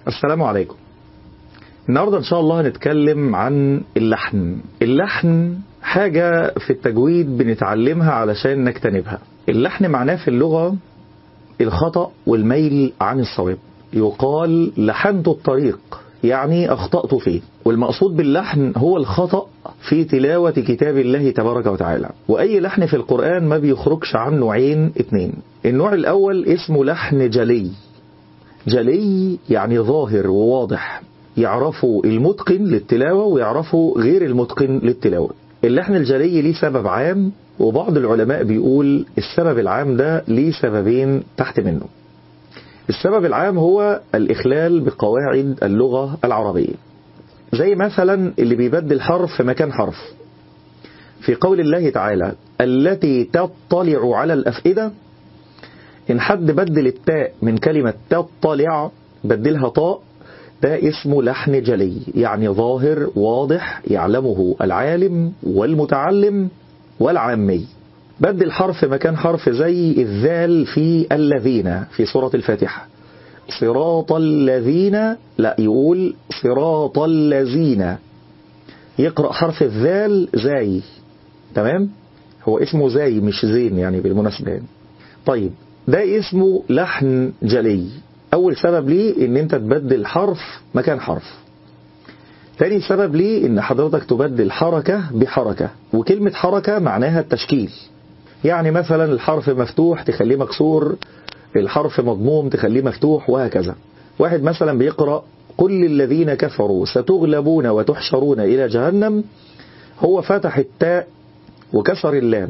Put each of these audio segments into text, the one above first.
السلام عليكم النهاردة إن شاء الله هنتكلم عن اللحن اللحن حاجة في التجويد بنتعلمها علشان نجتنبها اللحن معناه في اللغة الخطأ والميل عن الصواب يقال لحنت الطريق يعني أخطأت فيه والمقصود باللحن هو الخطأ في تلاوة كتاب الله تبارك وتعالى وأي لحن في القرآن ما بيخرجش عن نوعين اتنين النوع الأول اسمه لحن جلي جلي يعني ظاهر وواضح يعرفوا المتقن للتلاوة ويعرفوا غير المتقن للتلاوة اللحن الجلي ليه سبب عام وبعض العلماء بيقول السبب العام ده ليه سببين تحت منه السبب العام هو الإخلال بقواعد اللغة العربية زي مثلا اللي بيبدل حرف في مكان حرف في قول الله تعالى التي تطلع على الأفئدة إن حد بدل التاء من كلمة تطلع بدلها طاء ده اسمه لحن جلي يعني ظاهر واضح يعلمه العالم والمتعلم والعامي بدل حرف مكان حرف زي الذال في الذين في سورة الفاتحة صراط الذين لا يقول صراط الذين يقرأ حرف الذال زاي تمام هو اسمه زاي مش زين يعني بالمناسبة طيب ده اسمه لحن جلي أول سبب ليه إن أنت تبدل حرف مكان حرف تاني سبب ليه إن حضرتك تبدل حركة بحركة وكلمة حركة معناها التشكيل يعني مثلا الحرف مفتوح تخليه مكسور الحرف مضموم تخليه مفتوح وهكذا واحد مثلا بيقرأ كل الذين كفروا ستغلبون وتحشرون إلى جهنم هو فتح التاء وكسر اللام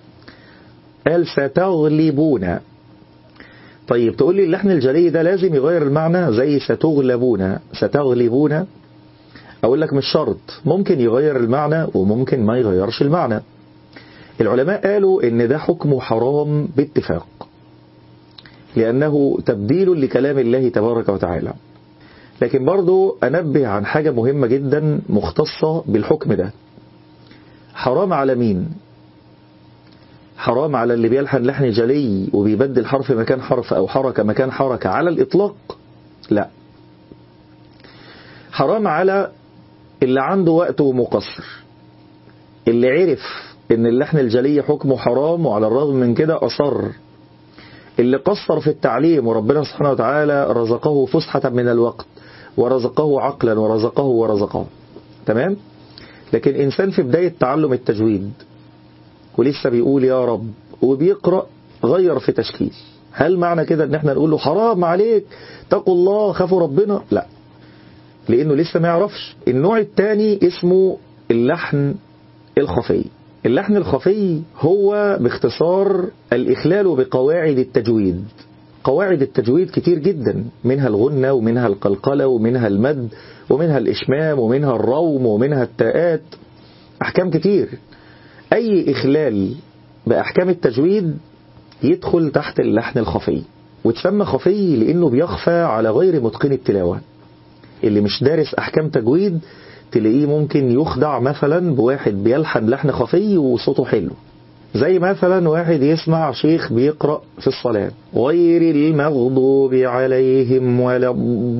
قال ستغلبون طيب تقول لي اللحن الجلي ده لازم يغير المعنى زي ستغلبون ستغلبون أقول لك مش شرط ممكن يغير المعنى وممكن ما يغيرش المعنى العلماء قالوا ان ده حكمه حرام باتفاق لأنه تبديل لكلام الله تبارك وتعالى لكن برضو أنبه عن حاجة مهمة جدا مختصة بالحكم ده حرام على مين حرام على اللي بيلحن لحن جلي وبيبدل حرف مكان حرف أو حركة مكان حركة على الإطلاق لا حرام على اللي عنده وقت ومقصر اللي عرف ان اللحن الجلي حكمه حرام وعلى الرغم من كده أصر اللي قصر في التعليم وربنا سبحانه وتعالى رزقه فسحة من الوقت ورزقه عقلا ورزقه ورزقه تمام لكن إنسان في بداية تعلم التجويد ولسه بيقول يا رب وبيقرأ غير في تشكيل هل معنى كده ان احنا نقول له حرام عليك تقوا الله خافوا ربنا لا لانه لسه ما يعرفش النوع الثاني اسمه اللحن الخفي اللحن الخفي هو باختصار الإخلال بقواعد التجويد قواعد التجويد كتير جدا منها الغنة ومنها القلقلة ومنها المد ومنها الإشمام ومنها الروم ومنها التاءات أحكام كتير أي إخلال بأحكام التجويد يدخل تحت اللحن الخفي وتسمى خفي لأنه بيخفى على غير متقن التلاوة اللي مش دارس أحكام تجويد تلاقيه ممكن يخدع مثلا بواحد بيلحن لحن خفي وصوته حلو زي مثلا واحد يسمع شيخ بيقرأ في الصلاة غير المغضوب عليهم ولا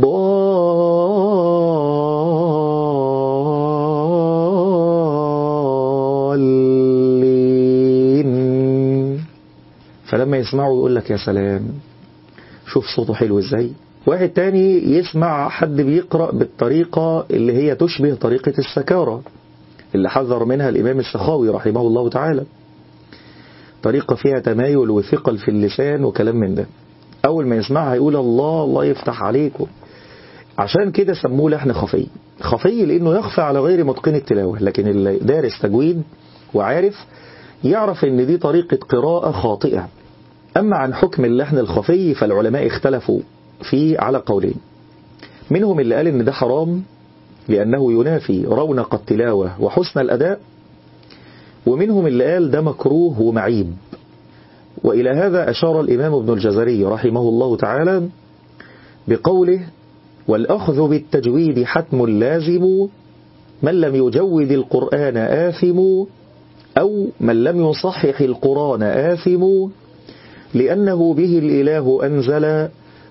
الضالين فلما يسمعوا يقول لك يا سلام شوف صوته حلو ازاي واحد تاني يسمع حد بيقرأ بالطريقة اللي هي تشبه طريقة السكارة اللي حذر منها الإمام السخاوي رحمه الله تعالى طريقة فيها تمايل وثقل في اللسان وكلام من ده أول ما يسمعها يقول الله الله يفتح عليكم عشان كده سموه لحن خفي خفي لأنه يخفى على غير متقن التلاوة لكن اللي دارس تجويد وعارف يعرف ان دي طريقة قراءة خاطئة أما عن حكم اللحن الخفي فالعلماء اختلفوا فيه على قولين منهم اللي قال ان ده حرام لأنه ينافي رونق التلاوة وحسن الأداء ومنهم اللي قال ده مكروه ومعيب وإلى هذا أشار الإمام ابن الجزري رحمه الله تعالى بقوله والأخذ بالتجويد حتم لازم من لم يجود القرآن آثم أو من لم يصحح القرآن آثم لأنه به الإله أنزل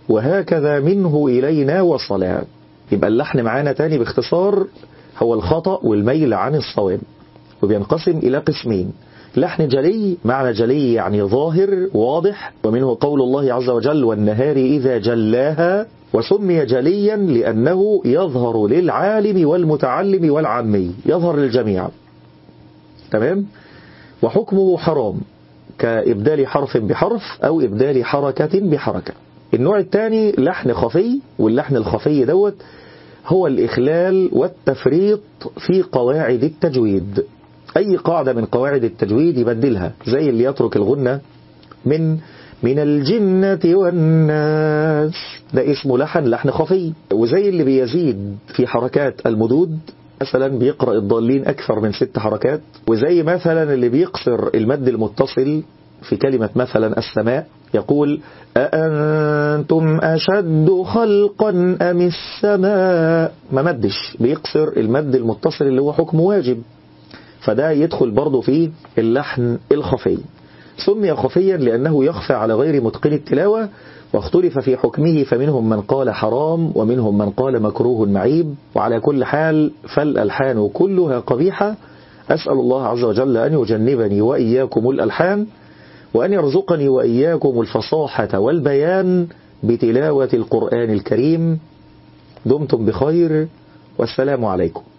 وهكذا منه إلينا وصلا يبقى اللحن معانا تاني باختصار هو الخطأ والميل عن الصواب وبينقسم إلى قسمين لحن جلي معنى جلي يعني ظاهر واضح ومنه قول الله عز وجل والنهار إذا جلاها وسمي جليا لأنه يظهر للعالم والمتعلم والعامي يظهر للجميع تمام وحكمه حرام كإبدال حرف بحرف أو إبدال حركة بحركة النوع الثاني لحن خفي واللحن الخفي دوت هو الإخلال والتفريط في قواعد التجويد أي قاعدة من قواعد التجويد يبدلها زي اللي يترك الغنة من من الجنة والناس ده اسمه لحن لحن خفي وزي اللي بيزيد في حركات المدود مثلا بيقرأ الضالين أكثر من ست حركات وزي مثلا اللي بيقصر المد المتصل في كلمة مثلا السماء يقول أأنتم أشد خلقا أم السماء ما مدش بيقصر المد المتصل اللي هو حكم واجب فده يدخل برضه في اللحن الخفي سمي خفيا لأنه يخفى على غير متقن التلاوة واختلف في حكمه فمنهم من قال حرام ومنهم من قال مكروه معيب وعلى كل حال فالألحان كلها قبيحة أسأل الله عز وجل أن يجنبني وإياكم الألحان وأن يرزقني وإياكم الفصاحة والبيان بتلاوة القرآن الكريم دمتم بخير والسلام عليكم